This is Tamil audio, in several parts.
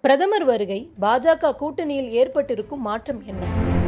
பிரதமர் வருகை பாஜக கூட்டணியில் ஏற்பட்டிருக்கும் மாற்றம் என்ன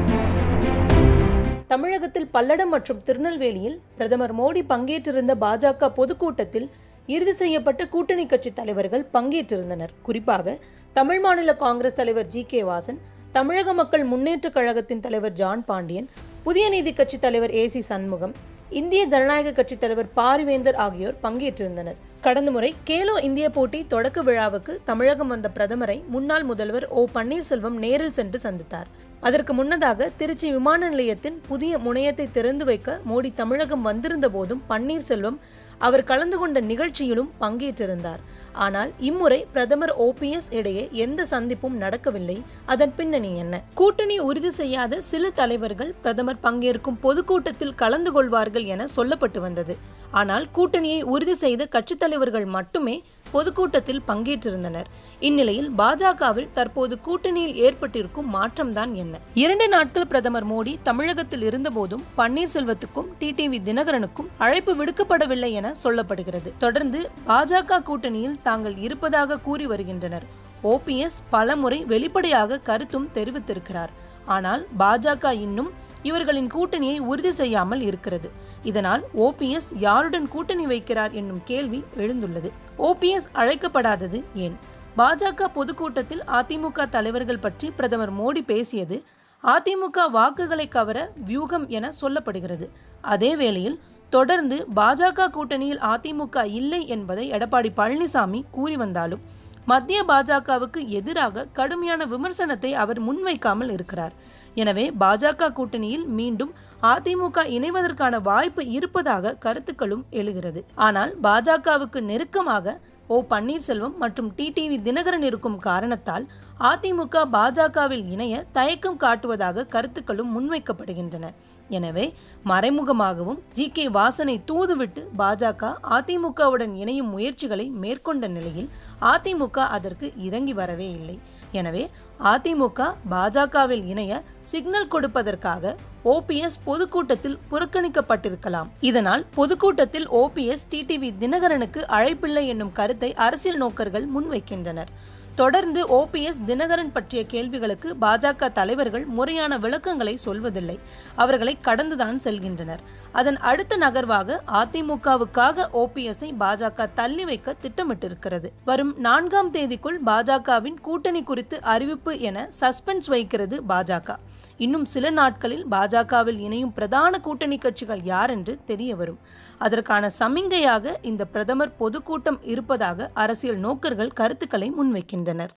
தமிழகத்தில் பல்லடம் மற்றும் திருநெல்வேலியில் பிரதமர் மோடி பங்கேற்றிருந்த பாஜக பொதுக்கூட்டத்தில் இறுதி செய்யப்பட்ட கூட்டணி கட்சி தலைவர்கள் பங்கேற்றிருந்தனர் குறிப்பாக தமிழ் மாநில காங்கிரஸ் தலைவர் ஜி கே வாசன் தமிழக மக்கள் முன்னேற்றக் கழகத்தின் தலைவர் ஜான் பாண்டியன் புதிய நீதி கட்சி தலைவர் ஏ சி சண்முகம் இந்திய ஜனநாயக கட்சி தலைவர் பாரிவேந்தர் ஆகியோர் பங்கேற்றிருந்தனர் கடந்த முறை கேலோ இந்திய போட்டி தொடக்க விழாவுக்கு தமிழகம் வந்த பிரதமரை முன்னாள் முதல்வர் ஓ பன்னீர்செல்வம் நேரில் சென்று சந்தித்தார் அதற்கு முன்னதாக திருச்சி விமான நிலையத்தின் புதிய முனையத்தை திறந்து வைக்க மோடி தமிழகம் வந்திருந்த போதும் பன்னீர்செல்வம் அவர் கலந்து கொண்ட நிகழ்ச்சியிலும் பங்கேற்றிருந்தார் ஆனால் இம்முறை பிரதமர் ஓபிஎஸ் இடையே எந்த சந்திப்பும் நடக்கவில்லை அதன் பின்னணி என்ன கூட்டணி உறுதி செய்யாத சில தலைவர்கள் பிரதமர் பங்கேற்கும் பொதுக்கூட்டத்தில் கலந்து கொள்வார்கள் என சொல்லப்பட்டு வந்தது ஆனால் கூட்டணியை உறுதி செய்த கட்சித் தலைவர்கள் மட்டுமே பொதுக்கூட்டத்தில் பங்கேற்றிருந்தனர் இந்நிலையில் பாஜகவில் தற்போது கூட்டணியில் ஏற்பட்டிருக்கும் மாற்றம்தான் என்ன இரண்டு நாட்கள் பிரதமர் மோடி தமிழகத்தில் இருந்தபோதும் பன்னீர்செல்வத்துக்கும் டிடிவி தினகரனுக்கும் அழைப்பு விடுக்கப்படவில்லை என சொல்லப்படுகிறது தொடர்ந்து பாஜக கூட்டணியில் தாங்கள் இருப்பதாக கூறி வருகின்றனர் ஓபிஎஸ் பலமுறை வெளிப்படையாக கருத்தும் தெரிவித்திருக்கிறார் ஆனால் பாஜக இன்னும் இவர்களின் கூட்டணியை உறுதி செய்யாமல் இருக்கிறது இதனால் ஓபிஎஸ் யாருடன் கூட்டணி வைக்கிறார் என்னும் கேள்வி எழுந்துள்ளது ஓபிஎஸ் அழைக்கப்படாதது ஏன் பாஜக பொதுக்கூட்டத்தில் அதிமுக தலைவர்கள் பற்றி பிரதமர் மோடி பேசியது அதிமுக வாக்குகளை கவர வியூகம் என சொல்லப்படுகிறது அதே வேளையில் தொடர்ந்து பாஜக கூட்டணியில் அதிமுக இல்லை என்பதை எடப்பாடி பழனிசாமி கூறி வந்தாலும் மத்திய பாஜகவுக்கு எதிராக கடுமையான விமர்சனத்தை அவர் முன்வைக்காமல் இருக்கிறார் எனவே பாஜக கூட்டணியில் மீண்டும் அதிமுக இணைவதற்கான வாய்ப்பு இருப்பதாக கருத்துக்களும் எழுகிறது ஆனால் பாஜகவுக்கு நெருக்கமாக ஓ பன்னீர்செல்வம் மற்றும் டிடிவி தினகரன் இருக்கும் காரணத்தால் அதிமுக பாஜகவில் இணைய தயக்கம் காட்டுவதாக கருத்துக்களும் முன்வைக்கப்படுகின்றன எனவே மறைமுகமாகவும் ஜி கே வாசனை தூதுவிட்டு பாஜக அதிமுகவுடன் இணையும் முயற்சிகளை மேற்கொண்ட நிலையில் அதிமுக அதற்கு இறங்கி வரவே இல்லை எனவே அதிமுக பாஜகவில் இணைய சிக்னல் கொடுப்பதற்காக ஓபிஎஸ் பொதுக்கூட்டத்தில் புறக்கணிக்கப்பட்டிருக்கலாம் இதனால் பொதுக்கூட்டத்தில் ஓபிஎஸ் டிடிவி தினகரனுக்கு அழைப்பில்லை என்னும் கருத்தை அரசியல் நோக்கர்கள் முன்வைக்கின்றனர் தொடர்ந்து ஓபிஎஸ் தினகரன் பற்றிய கேள்விகளுக்கு பாஜக தலைவர்கள் முறையான விளக்கங்களை சொல்வதில்லை அவர்களை கடந்துதான் செல்கின்றனர் அதன் அடுத்த நகர்வாக அதிமுகவுக்காக ஓபிஎஸ்ஐ பாஜக தள்ளி வைக்க திட்டமிட்டிருக்கிறது வரும் நான்காம் தேதிக்குள் பாஜகவின் கூட்டணி குறித்து அறிவிப்பு என சஸ்பென்ஸ் வைக்கிறது பாஜக இன்னும் சில நாட்களில் பாஜகவில் இணையும் பிரதான கூட்டணி கட்சிகள் யார் என்று தெரிய வரும் அதற்கான சமிங்கையாக இந்த பிரதமர் பொதுக்கூட்டம் இருப்பதாக அரசியல் நோக்கர்கள் கருத்துக்களை முன்வைக்கின்றனர்